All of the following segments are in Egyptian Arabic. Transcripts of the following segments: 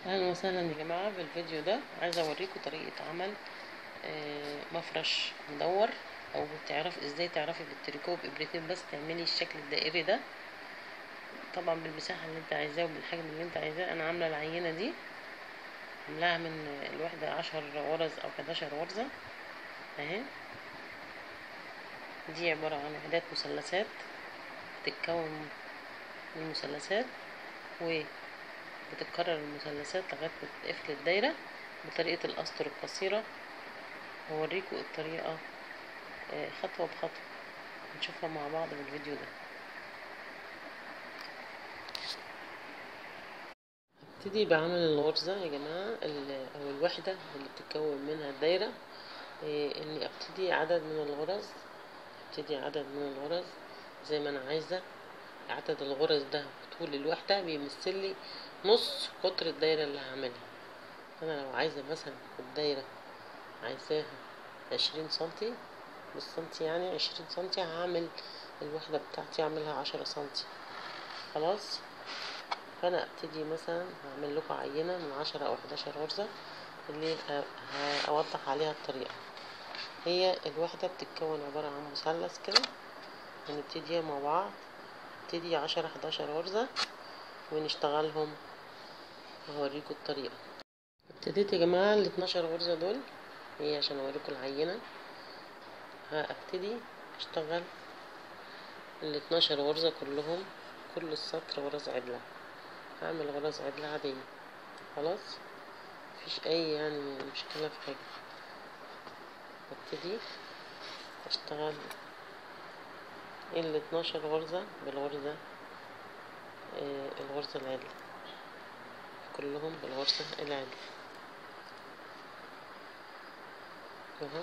اهلا وسهلا يا جماعه في الفيديو ده عايزه اوريكم طريقه عمل آه، مفرش مدور او تعرف ازاي تعرفي بالتريكو بابرتين بس تعملي الشكل الدائري ده طبعا بالمساحه اللي انت عايزاه وبالحجم اللي انت عايزاه انا عامله العينه دي عاملاها من الوحده عشر غرز او حداشر غرزه اهي دي عباره عن وحدات مثلثات بتتكون من مثلثات و بتتكرر المثلثات لغاية ما تقفل الدايرة بطريقة الأسطر القصيرة هوريكم الطريقة خطوة بخطوة نشوفها مع بعض في الفيديو ده هبتدي بعمل الغرزة يا جماعة أو الوحدة اللي بتتكون منها الدايرة إني أبتدي عدد من الغرز أبتدي عدد من الغرز زي ما أنا عايزة عدد الغرز ده طول الوحدة بيمثل لي نص قطر الدايرة اللي هعملها انا لو عايزة مثلا الدايرة عايزاها عشرين سنتي بالسنتي يعني عشرين سنتي هعمل الوحدة بتاعتي اعملها عشرة سنتي خلاص فانا ابتدي مثلا هعمل لكم عينة من عشرة او حداشر غرزة اللي هوضح عليها الطريقة هي الوحدة بتتكون عبارة عن مثلث كده هنبتديها مع بعض نبتدي عشرة حداشر غرزة ونشتغلهم وهوريكم الطريقة ابتديت يا جماعة ال 12 غرزة دول هي عشان اوريكم العينة هابتدي اشتغل ال 12 غرزة كلهم كل السطر غرز عدلة هعمل غرز عدلة عادية خلاص مفيش اي يعني مشكلة في حاجة ابتدي اشتغل ال 12 غرزة بالغرزة آه الغرزة العدلة كلهم بالغرزة العدلة اهو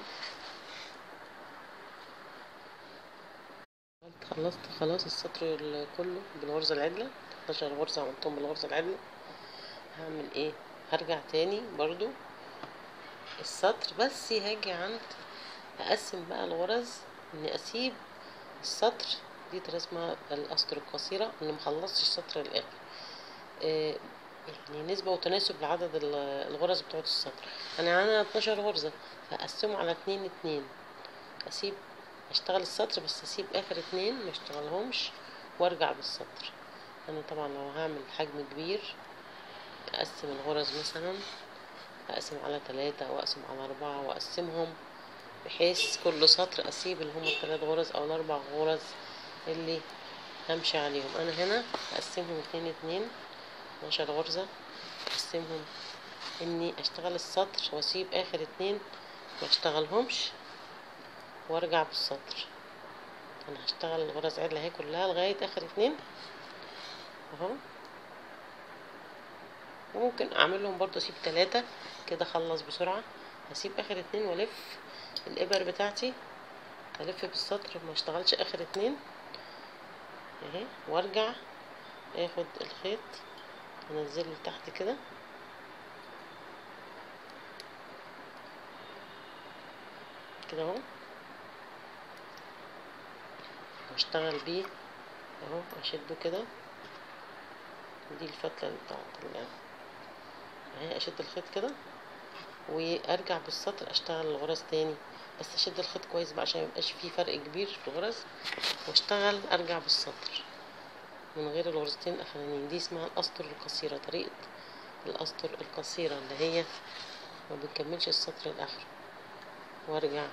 خلصت خلاص السطر كله بالغرزة العدلة 12 غرزة عملتهم بالغرزة العدلة هعمل ايه هرجع تاني برضو السطر بس هاجي عند اقسم بقى الغرز اني اسيب السطر دي اسمها الاسطر القصيرة اني مخلصتش السطر الاخر إيه يعني نسبة وتناسب لعدد الغرز بتوعة السطر انا انا 12 غرزة فاقسمه على اتنين اتنين اسيب اشتغل السطر بس اسيب اخر اتنين ما اشتغلهمش وارجع بالسطر انا طبعا لو هعمل حجم كبير اقسم الغرز مثلا اقسم على تلاتة او اقسم على اربعة واقسمهم بحيث كل سطر اسيب اللي هم الثلاث غرز او الاربع غرز اللي همشي عليهم انا هنا اقسمهم اتنين اتنين اتناشر غرزة اقسمهم اني اشتغل السطر واسيب اخر اتنين ما اشتغلهمش وارجع بالسطر انا هشتغل الغرز عدلة اهي كلها لغاية اخر اتنين اهو وممكن اعملهم برضو اسيب تلاتة كده اخلص بسرعة هسيب اخر اتنين والف الابر بتاعتي الف بالسطر ما اشتغلش اخر اتنين اهي وارجع اخد الخيط انزله لتحت كده كده اهو واشتغل بيه اهو اشده كده دي الفتلة بتاعت اهي اشد الخيط كده وارجع بالسطر اشتغل الغرز تاني بس اشد الخيط كويس بقى عشان ميبقاش فيه فرق كبير في الغرز واشتغل ارجع بالسطر من غير الغرزتين الاخرانيين دي اسمها الاسطر القصيرة طريقة الاسطر القصيرة اللي هي ما بنكملش السطر الاخر وارجع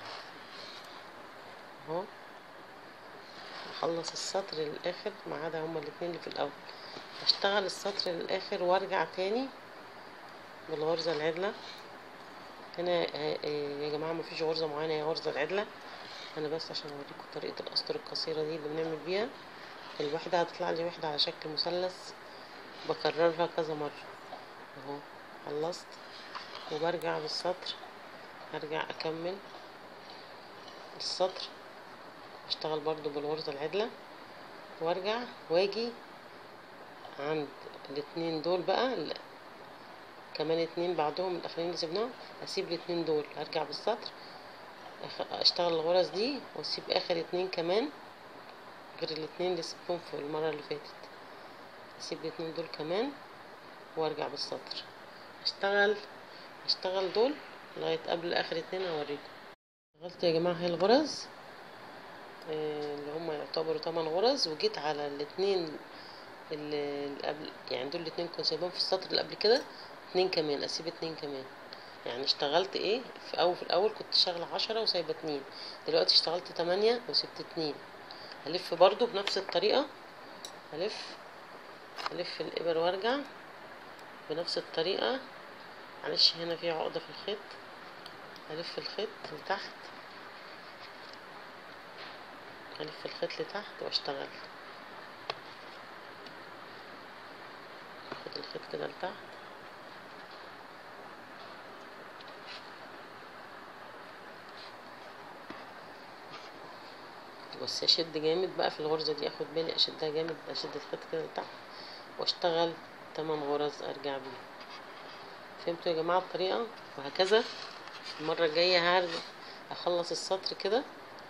اهو اخلص السطر للاخر ما عدا هما الاتنين اللي في الاول اشتغل السطر للاخر وارجع تاني بالغرزة العدلة هنا يا جماعة مفيش غرزة معينة هي غرزة العدلة انا بس عشان اوريكم طريقة الاسطر القصيرة دي اللي بنعمل بيها الوحدة هتطلع لي وحدة على شكل مثلث بكررها كذا مرة اهو خلصت وبرجع بالسطر هرجع اكمل السطر اشتغل برضو بالغرزة العدلة وارجع واجي عند الاتنين دول بقى كمان اتنين بعدهم الاخرين اللي سيبناهم اسيب الاتنين دول ارجع بالسطر اشتغل الغرز دي واسيب اخر اتنين كمان غير الاتنين اللي سبتهم في المرة اللي فاتت اسيب الاتنين دول كمان وارجع بالسطر اشتغل اشتغل دول لغاية قبل اخر اتنين هوريكم اشتغلت يا جماعة هي الغرز آه، اللي هم يعتبروا تمن غرز وجيت على الاتنين اللي اللي قبل يعني دول الاتنين كنت سايبهم في السطر اللي قبل كده اتنين كمان اسيب اتنين كمان يعني اشتغلت ايه في اول في الاول كنت شغلة عشرة وسايبة اتنين دلوقتي اشتغلت تمانية وسبت اتنين هلف برضو بنفس الطريقة هلف هلف الابر وارجع بنفس الطريقة معلش هنا في عقدة في الخيط هلف الخيط لتحت هلف الخيط لتحت واشتغل اخد الخيط كده لتحت بس اشد جامد بقى في الغرزة دي اخد بالي اشدها جامد اشد الخيط كده لتحت واشتغل تمن غرز ارجع بيه فهمتوا يا جماعة الطريقة وهكذا المرة الجاية هرجع اخلص السطر كده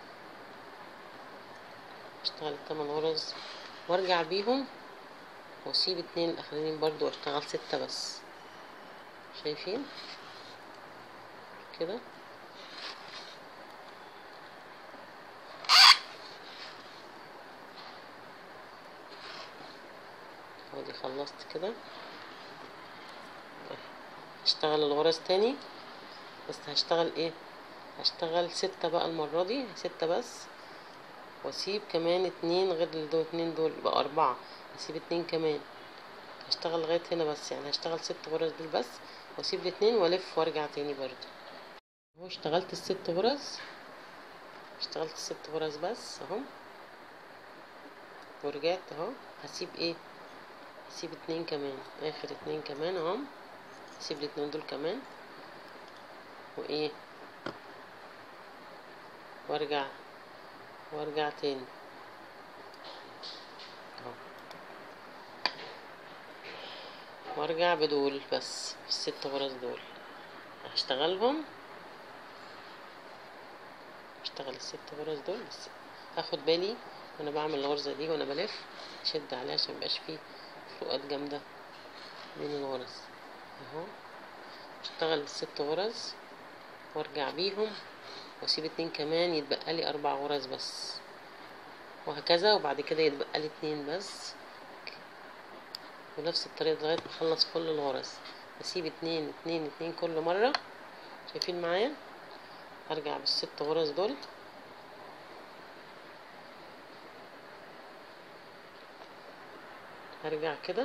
اشتغل التمن غرز وارجع بيهم واسيب اتنين الاخرين برضو واشتغل ستة بس شايفين كده ادي خلصت كده هشتغل الغرز تاني بس هشتغل ايه هشتغل ستة بقى المرة دي ستة بس واسيب كمان اتنين غير دول اتنين دول يبقى اربعة اسيب اتنين كمان هشتغل لغاية هنا بس يعني هشتغل ست غرز دول بس واسيب الاتنين والف وارجع تاني برضو اهو اشتغلت الست غرز اشتغلت الست غرز بس اهو ورجعت اهو هسيب ايه هسيب اتنين كمان اخر اتنين كمان اهو هسيب الاتنين دول كمان وايه وارجع وارجع تاني اهو وارجع بدول بس الست غرز دول هشتغلهم اشتغل الست غرز دول بس هاخد بالي وانا بعمل الغرزة دي وانا بلف اشد عليها عشان ميبقاش فيه فروقات جامدة بين الغرز اهو اشتغل الست غرز وارجع بيهم واسيب اتنين كمان يتبقى لي اربع غرز بس وهكذا وبعد كده يتبقى لي اتنين بس ونفس الطريقة لغاية ما اخلص كل الغرز بسيب اتنين اتنين اتنين كل مرة شايفين معايا ارجع بالست غرز دول هرجع كده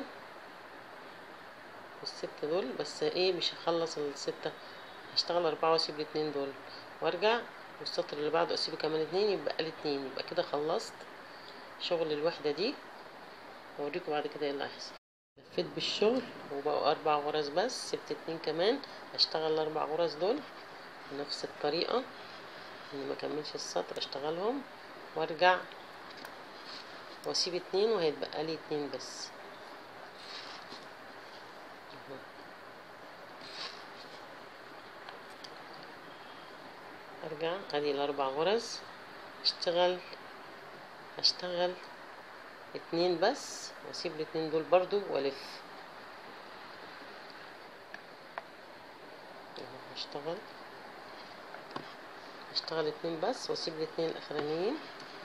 بالست دول بس ايه مش هخلص الستة هشتغل اربعة واسيب الاتنين دول وارجع والسطر اللي بعده اسيبه كمان اتنين يبقى لي اتنين يبقى كده خلصت شغل الوحدة دي واوريكم بعد كده ايه اللي هيحصل لفيت بالشغل وبقوا اربع غرز بس سبت اتنين كمان هشتغل الاربع غرز دول بنفس الطريقة اني ما كملش السطر اشتغلهم وارجع واسيب اتنين وهيتبقى لي اتنين بس اهو. ارجع ادي الاربع غرز اشتغل اشتغل اتنين بس واسيب الاتنين دول برضو والف اهو هشتغل هشتغل اتنين بس واسيب الاتنين الاخرانيين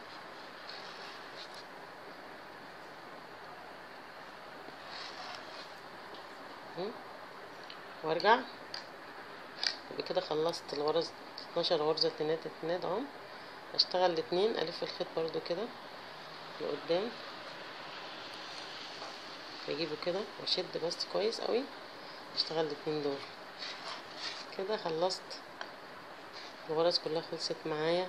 اهو. وارجع يبقى كده خلصت الغرز 12 غرزة تنات اتناد اهو اشتغل الاتنين الف الخيط برضو كده لقدام بجيبه كده واشد بس كويس قوي اشتغل الاتنين دول كده خلصت الغرز كلها خلصت معايا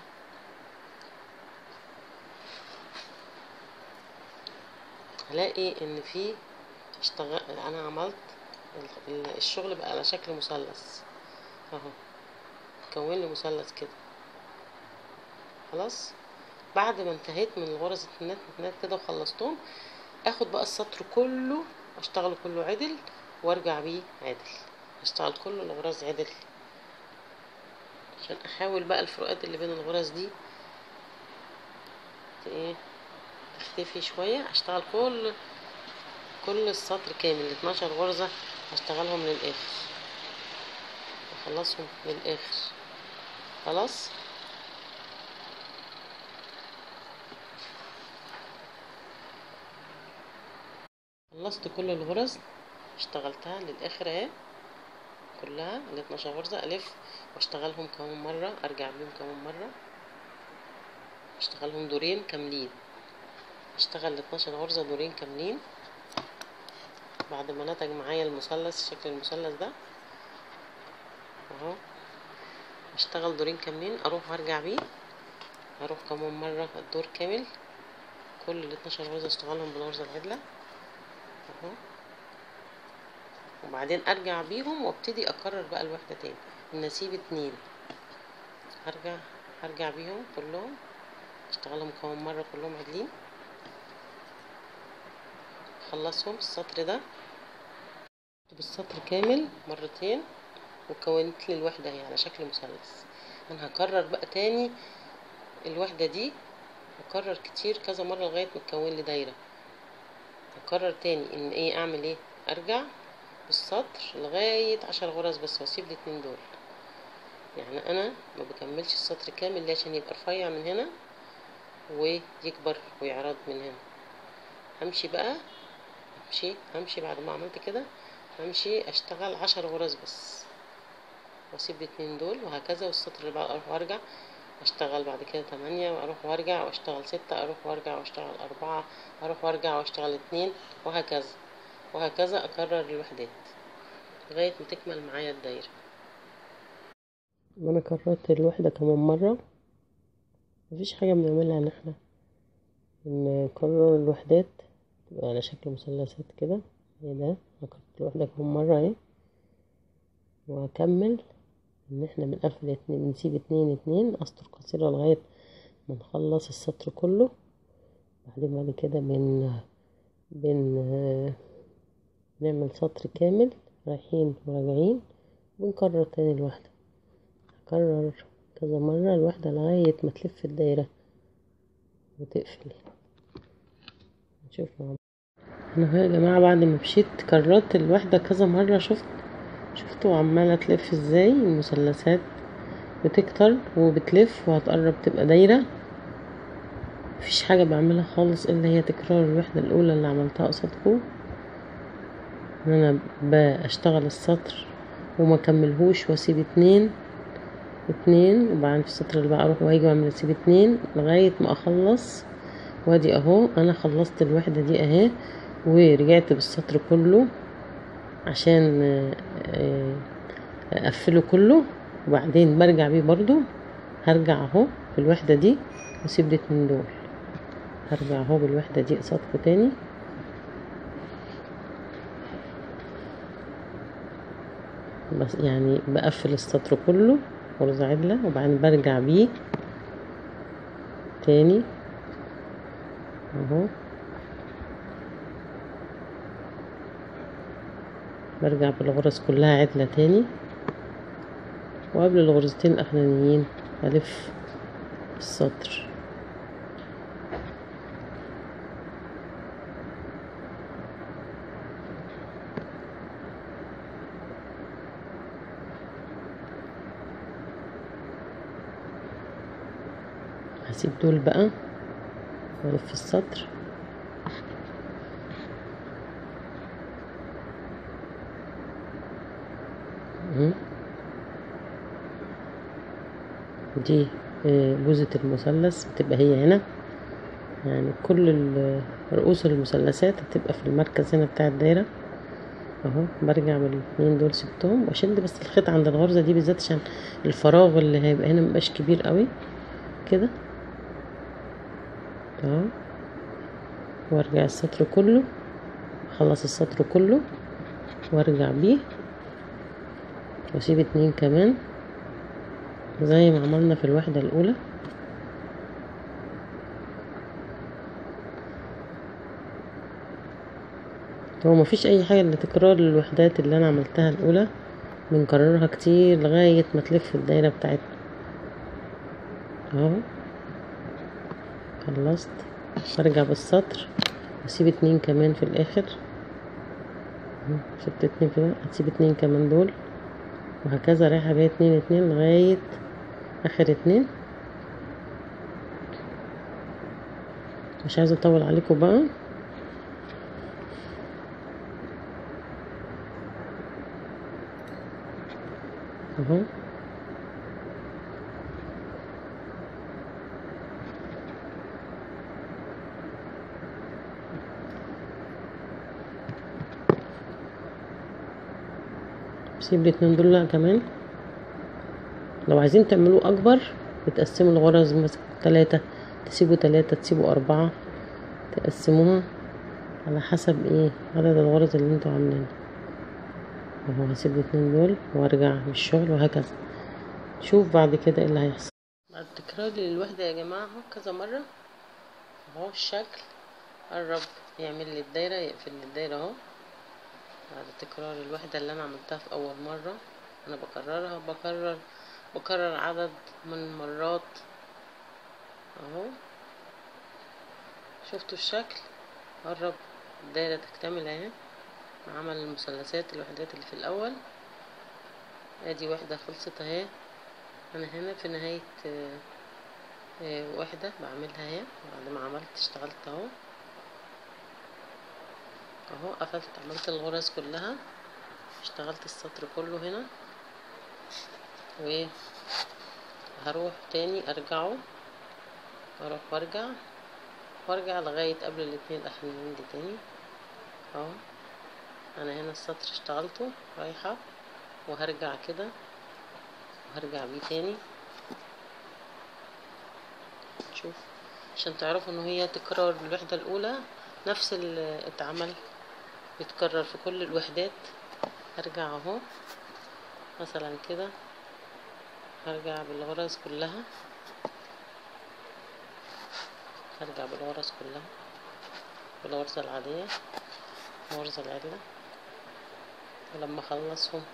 هلاقي ان في اشتغل انا عملت ال- ال- الشغل بقى على شكل مثلث اهو كون لي مثلث كده خلاص بعد ما انتهيت من الغرز التنات التنات كده وخلصتهم اخد بقى السطر كله اشتغله كله عدل وارجع بيه عدل اشتغل كل الغرز عدل عشان احاول بقى الفروقات اللي بين الغرز دي ت- ايه تختفي شوية اشتغل كل كل السطر كامل ال 12 غرزة هشتغلهم للاخر اخلصهم للاخر خلاص خلصت كل الغرز اشتغلتها للاخر اهي كلها ال 12 غرزة الف واشتغلهم كمان مرة ارجع بيهم كمان مرة اشتغلهم دورين كاملين اشتغل ال 12 غرزة دورين كاملين بعد ما نتج معايا المثلث شكل المثلث ده اهو اشتغل دورين كاملين اروح وارجع بيه اروح كمان مرة الدور كامل كل ال 12 غرزة اشتغلهم بالغرزة العدلة اهو وبعدين ارجع بيهم وابتدي اكرر بقى الوحدة تاني ان اسيب اتنين هرجع هرجع بيهم كلهم اشتغلهم كمان مرة كلهم عدلين خلصهم السطر ده بالسطر كامل مرتين وكونت لي الوحدة اهي على شكل مثلث انا هكرر بقى تاني الوحدة دي هكرر كتير كذا مرة لغاية ما تكون لي دايرة هكرر تاني ان ايه اعمل ايه ارجع بالسطر لغاية عشر غرز بس واسيب الاتنين دول يعني انا ما بكملش السطر كامل ليه عشان يبقى رفيع من هنا ويكبر ويعرض من هنا همشي بقى همشي همشي بعد ما عملت كده همشي اشتغل عشر غرز بس واسيب الاتنين دول وهكذا والسطر اللي بعد اروح وارجع اشتغل بعد كده تمانية واروح وارجع واشتغل ستة اروح وارجع واشتغل اربعة اروح وارجع واشتغل اتنين وهكذا وهكذا اكرر الوحدات لغاية ما تكمل معايا الدايرة وانا كررت الوحدة كمان مرة مفيش حاجة بنعملها ان احنا نكرر الوحدات تبقى على شكل مثلثات كده زي ده كررت الوحدة كمان مرة اهي واكمل ان احنا بنقفل اتنين بنسيب اتنين اتنين اسطر قصيرة لغاية ما نخلص السطر كله بعدين بعد كده بن بن نعمل سطر كامل رايحين وراجعين ونكرر تاني الوحدة هكرر كذا مرة الوحدة لغاية ما تلف الدايرة وتقفل نشوف مع بعض انا يا جماعة بعد ما مشيت كررت الوحدة كذا مرة شفت شفتوا عمالة تلف ازاي المثلثات بتكتر وبتلف وهتقرب تبقى دايرة مفيش حاجة بعملها خالص الا هي تكرار الوحدة الاولى اللي عملتها قصادكم ان انا بشتغل السطر وما كملهوش واسيب اتنين اتنين وبعدين في السطر اللي بقى اروح واجي واعمل اسيب اتنين لغاية ما اخلص وادي اهو انا خلصت الوحدة دي اهي ورجعت بالسطر كله عشان اقفله كله وبعدين برجع بيه برضو هرجع اهو بالوحدة دي واسيب الاتنين دول هرجع اهو بالوحدة دي قصادكم تاني بس يعني بقفل السطر كله غرزة عدلة وبعدين برجع بيه تاني اهو برجع بالغرز كلها عدلة تاني وقبل الغرزتين الأخرانيين ألف السطر هسيب دول بقى والف السطر دي بوزة المثلث بتبقى هي هنا يعني كل رؤوس المثلثات هتبقى في المركز هنا بتاع الدايرة اهو برجع بالاتنين دول سبتهم واشد بس الخيط عند الغرزة دي بالذات عشان الفراغ اللي هيبقى هنا مبقاش كبير قوي كده اهو وارجع السطر كله اخلص السطر كله وارجع بيه واسيب اتنين كمان زي ما عملنا في الوحدة الاولى هو مفيش اي حاجة الا تكرار الوحدات اللي انا عملتها الاولى بنكررها كتير لغاية ما تلف الدايرة بتاعتنا اهو خلصت برجع بالسطر واسيب اتنين كمان في الاخر شلت اتنين كده هتسيب اتنين كمان دول وهكذا رايحة بيها اتنين اتنين لغاية اخر اتنين مش عايزة اطول عليكم بقى اهو سيب الاتنين دول لا كمان لو عايزين تعملوه اكبر بتقسموا الغرز مثلا تلاتة تسيبوا تلاتة تسيبوا اربعة تقسموها على حسب ايه عدد الغرز اللي انتوا عاملينها اهو هسيب الاتنين دول وارجع من الشغل وهكذا شوف بعد كده ايه اللي هيحصل بعد تكرار للوحدة يا جماعة اهو كذا مرة اهو الشكل قرب يعمل لي الدايرة يقفل لي الدايرة اهو بعد تكرار الوحدة اللي انا عملتها في اول مرة انا بكررها بكرر بكرر عدد من المرات اهو شفتوا الشكل قرب الدايرة تكتمل اهي عمل المثلثات الوحدات اللي في الاول ادي وحدة خلصت اهي انا هنا في نهاية آه، آه، وحدة بعملها اهي بعد ما عملت اشتغلت اهو اهو قفلت عملت الغرز كلها اشتغلت السطر كله هنا و هروح تاني ارجعه اروح وارجع وارجع لغاية قبل الاتنين الاخرين دي تاني اهو انا هنا السطر اشتغلته رايحة وهرجع كده وهرجع بيه تاني شوف عشان تعرفوا ان هي تكرار الوحدة الاولى نفس اللي اتعمل بيتكرر في كل الوحدات هرجع اهو مثلا كده هرجع بالغرز كلها هرجع بالغرز كلها بالغرزة العادية الغرزة العدلة ولما اخلصهم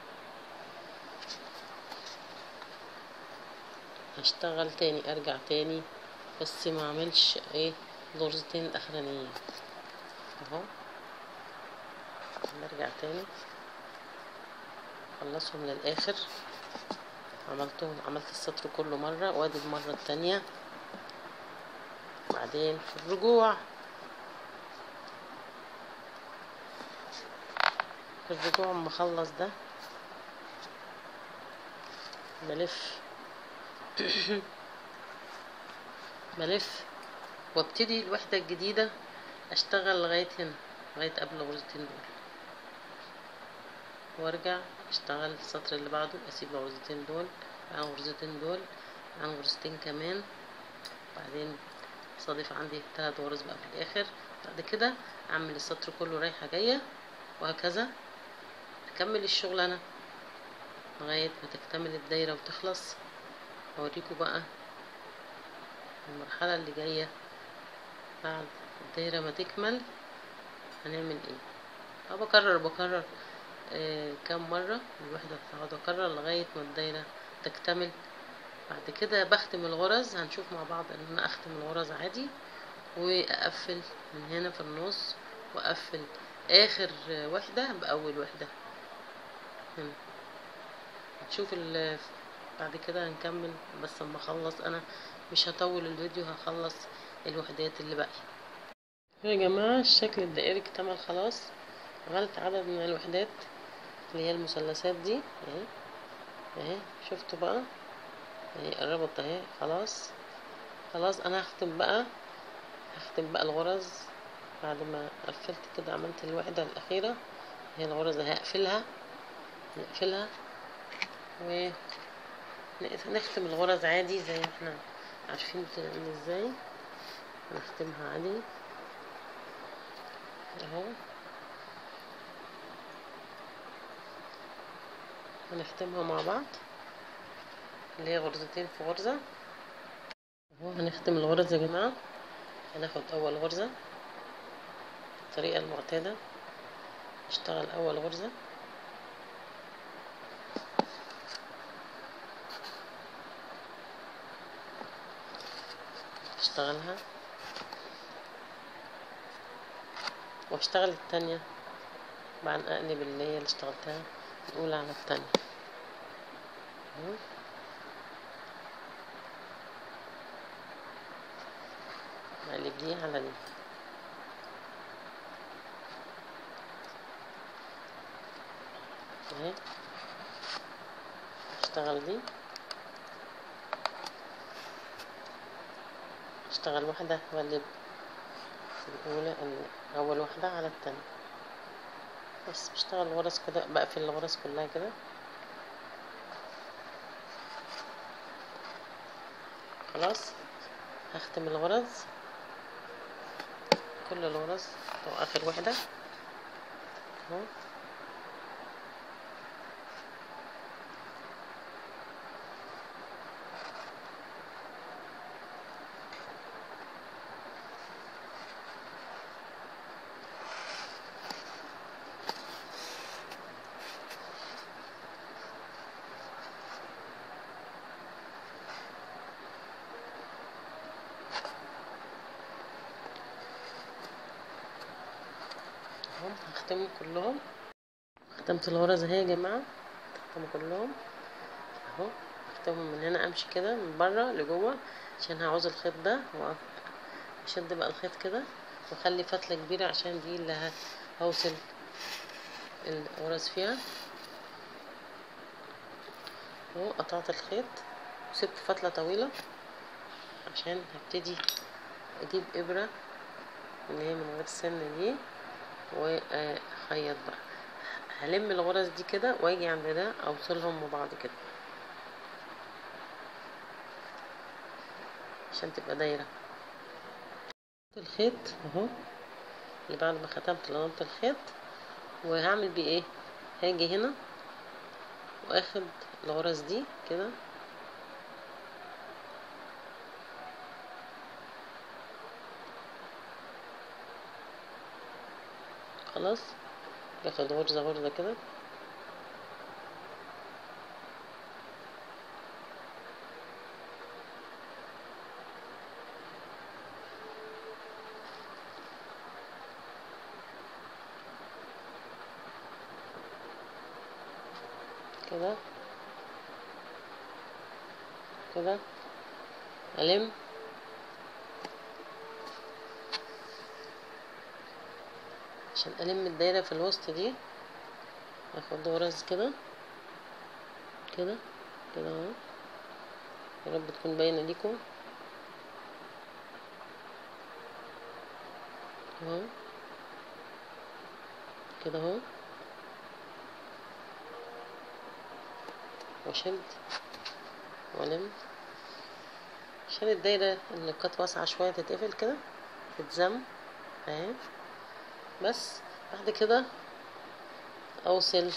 هشتغل تاني ارجع تاني بس ما اعملش ايه الغرزتين الاخرانيين اهو نرجع تاني خلصهم للاخر عملتهم عملت السطر كله مرة وادي المرة التانية بعدين في الرجوع في الرجوع اما اخلص ده بلف بلف وابتدي الوحدة الجديدة اشتغل لغاية هنا لغاية قبل الغرزتين دول وارجع اشتغل السطر اللي بعده اسيب الغرزتين دول مع الغرزتين دول مع غرزتين كمان بعدين صادف عندي تلات غرز بقى في الاخر بعد كده اعمل السطر كله رايحة جاية وهكذا اكمل الشغلانة لغاية ما تكتمل الدايرة وتخلص اوريكم بقى المرحلة اللي جاية بعد الدايرة ما تكمل هنعمل ايه أه بكرر بكرر آه كام مرة الوحدة بتقعد اكرر لغاية ما الدايرة تكتمل بعد كده بختم الغرز هنشوف مع بعض ان انا اختم الغرز عادي واقفل من هنا في النص واقفل اخر وحدة باول وحدة هنا هتشوف ال بعد كده هنكمل بس اما اخلص انا مش هطول الفيديو هخلص الوحدات اللي باقية يا جماعة الشكل الدائري اكتمل خلاص عملت عدد من الوحدات اللي هي المثلثات دي اهي اهي شفتوا بقى اهي قربت اهي خلاص خلاص انا هختم بقى هختم بقى الغرز بعد ما قفلت كده عملت الوحدة الأخيرة هي الغرز هقفلها نقفلها و نختم الغرز عادي زي ما احنا عارفين بتعمل ازاي نختمها عادي اهو هنختمها مع بعض اللي هي غرزتين في غرزة اهو هنختم الغرز يا جماعة هناخد اول غرزة الطريقة المعتادة نشتغل اول غرزة اشتغلها واشتغل التانية بعدين اقلب اللي هي اللي اشتغلتها الاولى على التانية اهو بقلب دي على دي اهي اشتغل دي اشتغل واحدة واقلب الأولى ال- أول واحدة على التانية بس بشتغل الغرز كده بقفل الغرز كلها كده خلاص هختم الغرز كل الغرز أو آخر واحدة اهو اهو هختمهم كلهم ختمت الغرز اهي يا جماعة هختمهم كلهم اهو هختمهم من هنا امشي كده من بره لجوه عشان هعوز الخيط ده واشد بقى الخيط كده واخلي فتلة كبيرة عشان دي اللي ه- هوصل الغرز فيها اهو قطعت الخيط وسبت فتلة طويلة عشان هبتدي اجيب ابرة اللي هي من غير سن دي واخيط بقى هلم الغرز دي كده واجي عند ده اوصلهم ببعض كده عشان تبقى دايرة الخيط اهو اللي بعد ما ختمت لضمت الخيط وهعمل بيه ايه هاجي هنا واخد الغرز دي كده خلاص باخد غرزة غرزة كده كده كده ألم عشان ألم الدايرة في الوسط دي اخد غرز كده كده كده اهو يا رب تكون باينة ليكم اهو كده اهو واشد والم عشان الدايرة اللي كانت واسعة شوية تتقفل كده تتزم اهي بس بعد كده اوصل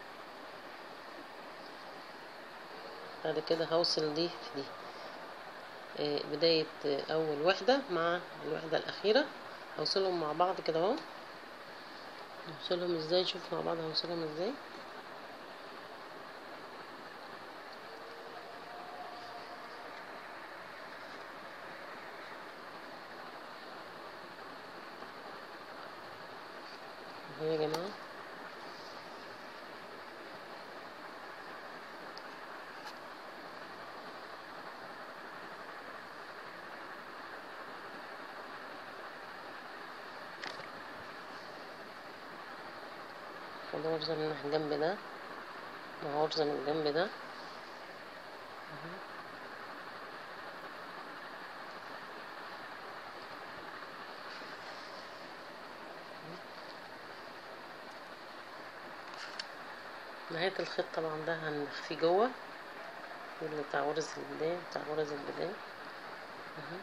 بعد كده هوصل دي في دي آه، بداية آه، أول وحدة مع الوحدة الأخيرة هوصلهم مع بعض كده اهو هوصلهم ازاي نشوف مع بعض هوصلهم ازاي اهو يا جماعة خد غرزة من الجنب ده مع غرزة من الجنب ده اهو. نهاية الخيط طبعا ده هنخفيه جوه اللي بتاع غرز البداية بتاع غرز البداية اهو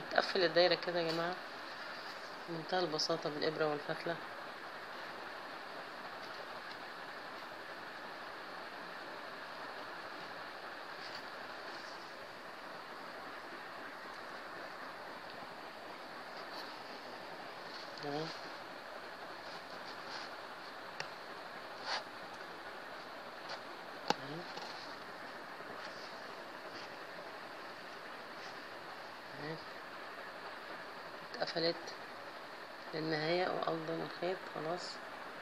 تقفل الدايرة كده يا جماعة بمنتهى البساطة بالإبرة والفتلة اهو اهو اهي اتقفلت للنهاية وألضم الخيط خلاص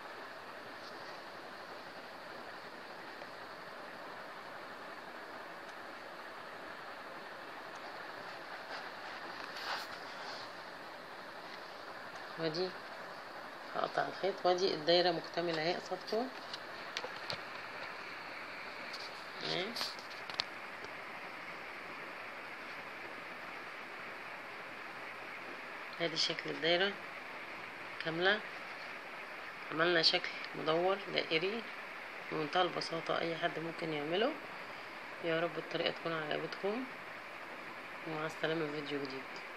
ودي هقطع الخيط وادي الدايرة مكتملة اهي قصادكم اهي ادي شكل الدايرة كاملة عملنا شكل مدور دائري بمنتهى البساطة اي حد ممكن يعمله يا رب الطريقة تكون عجبتكم ومع السلامة في فيديو جديد